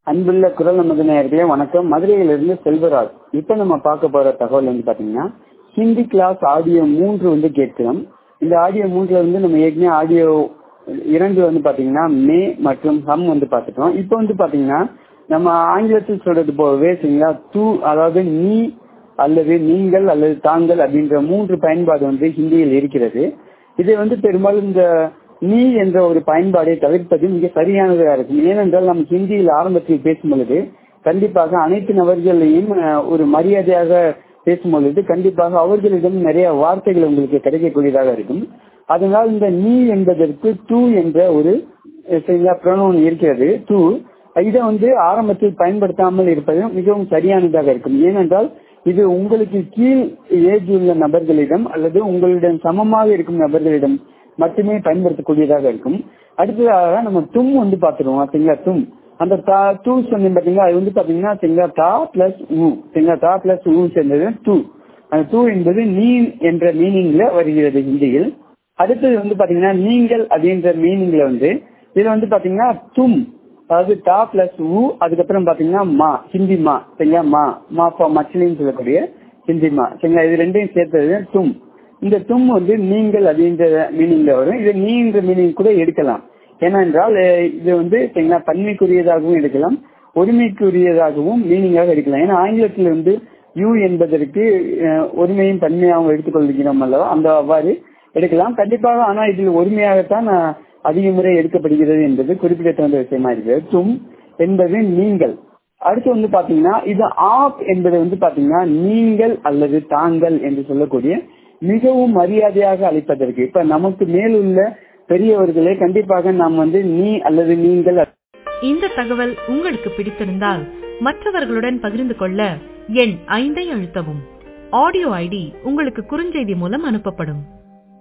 அன்புள்ள குரல் நமது நேயர்களே வணக்கம் மதுரையிலிருந்து செல்வராஜ் இப்ப நம்ம பார்க்க போற தகவல் வந்து பாத்தீங்கன்னா ஹிந்தி கிளாஸ் ஆடியோ மூன்று வந்து கேட்கிறோம் இந்த ஆடியோ மூன்றுல வந்து நம்ம ஏற்கனவே ஆடியோ இரண்டு வந்து பாத்தீங்கன்னா மே மற்றும் ஹம் வந்து பார்த்துட்டோம் இப்போ வந்து பாத்தீங்கன்னா நம்ம ஆங்கிலத்தில் சொல்றது போலவே சரிங்களா தூ அதாவது நீ அல்லது நீங்கள் அல்லது தாங்கள் அப்படின்ற மூன்று பயன்பாடு வந்து ஹிந்தியில் இருக்கிறது இதை வந்து பெரும்பாலும் இந்த நீ என்ற ஒரு பயன்பாடை தவிர்ப்பது மிக சரியானதாக இருக்கும் ஏனென்றால் நம்ம ஹிந்தியில் ஆரம்பத்தில் பேசும் பொழுது கண்டிப்பாக அனைத்து நபர்களையும் ஒரு மரியாதையாக பேசும் பொழுது கண்டிப்பாக அவர்களிடம் நிறைய வார்த்தைகள் உங்களுக்கு கிடைக்கக்கூடியதாக இருக்கும் அதனால் இந்த நீ என்பதற்கு டூ என்ற ஒரு ப்ரொனவுன் இருக்கிறது டூ இதை வந்து ஆரம்பத்தில் பயன்படுத்தாமல் இருப்பது மிகவும் சரியானதாக இருக்கும் ஏனென்றால் இது உங்களுக்கு கீழ் ஏஜ் உள்ள நபர்களிடம் அல்லது உங்களிடம் சமமாக இருக்கும் நபர்களிடம் மட்டுமே பயன்படுத்தக்கூடியதாக இருக்கும் அடுத்ததாக நம்ம தும் வந்து பாத்துருவோம் சரிங்களா தும் அந்த டூ சொன்னீங்க பாத்தீங்களா அது வந்து பாத்தீங்கன்னா சரிங்களா தா பிளஸ் ஊ சரிங்களா தா பிளஸ் ஊ சேர்ந்தது டூ அந்த டூ என்பது நீ என்ற மீனிங்ல வருகிறது ஹிந்தியில் அடுத்தது வந்து பாத்தீங்கன்னா நீங்கள் அப்படின்ற மீனிங்ல வந்து இதுல வந்து பாத்தீங்கன்னா தும் அதாவது டா பிளஸ் ஊ அதுக்கப்புறம் பாத்தீங்கன்னா மா ஹிந்தி மா சரிங்களா மா மா மச்சிலின்னு சொல்லக்கூடிய ஹிந்தி மா சரிங்களா இது ரெண்டையும் சேர்த்தது தும் இந்த தும் வந்து நீங்கள் அப்படின்ற மீனிங்ல வரும் இது நீன்ற மீனிங் கூட எடுக்கலாம் ஏனென்றால் இது வந்து சரிங்களா பன்மைக்குரியதாகவும் எடுக்கலாம் ஒருமைக்குரியதாகவும் மீனிங்காக எடுக்கலாம் ஏன்னா ஆங்கிலத்தில் வந்து யூ என்பதற்கு ஒருமையும் பன்மையாகவும் எடுத்துக்கொள்கிறோம் அல்லவா அந்த அவ்வாறு எடுக்கலாம் கண்டிப்பாக ஆனா இதில் ஒருமையாகத்தான் அதிக முறை எடுக்கப்படுகிறது என்பது குறிப்பிடத்தகுந்த விஷயமா இருக்கிறது தும் என்பது நீங்கள் அடுத்து வந்து பாத்தீங்கன்னா இது ஆப் என்பது வந்து பாத்தீங்கன்னா நீங்கள் அல்லது தாங்கள் என்று சொல்லக்கூடிய மிகவும் மரியாதையாக அளிப்பதற்கு இப்ப நமக்கு மேல் உள்ள பெரியவர்களே கண்டிப்பாக நாம் வந்து நீ அல்லது நீங்கள் இந்த தகவல் உங்களுக்கு பிடித்திருந்தால் மற்றவர்களுடன் பகிர்ந்து கொள்ள எண் ஐந்தை அழுத்தவும் ஆடியோ ஐடி உங்களுக்கு குறுஞ்செய்தி மூலம் அனுப்பப்படும்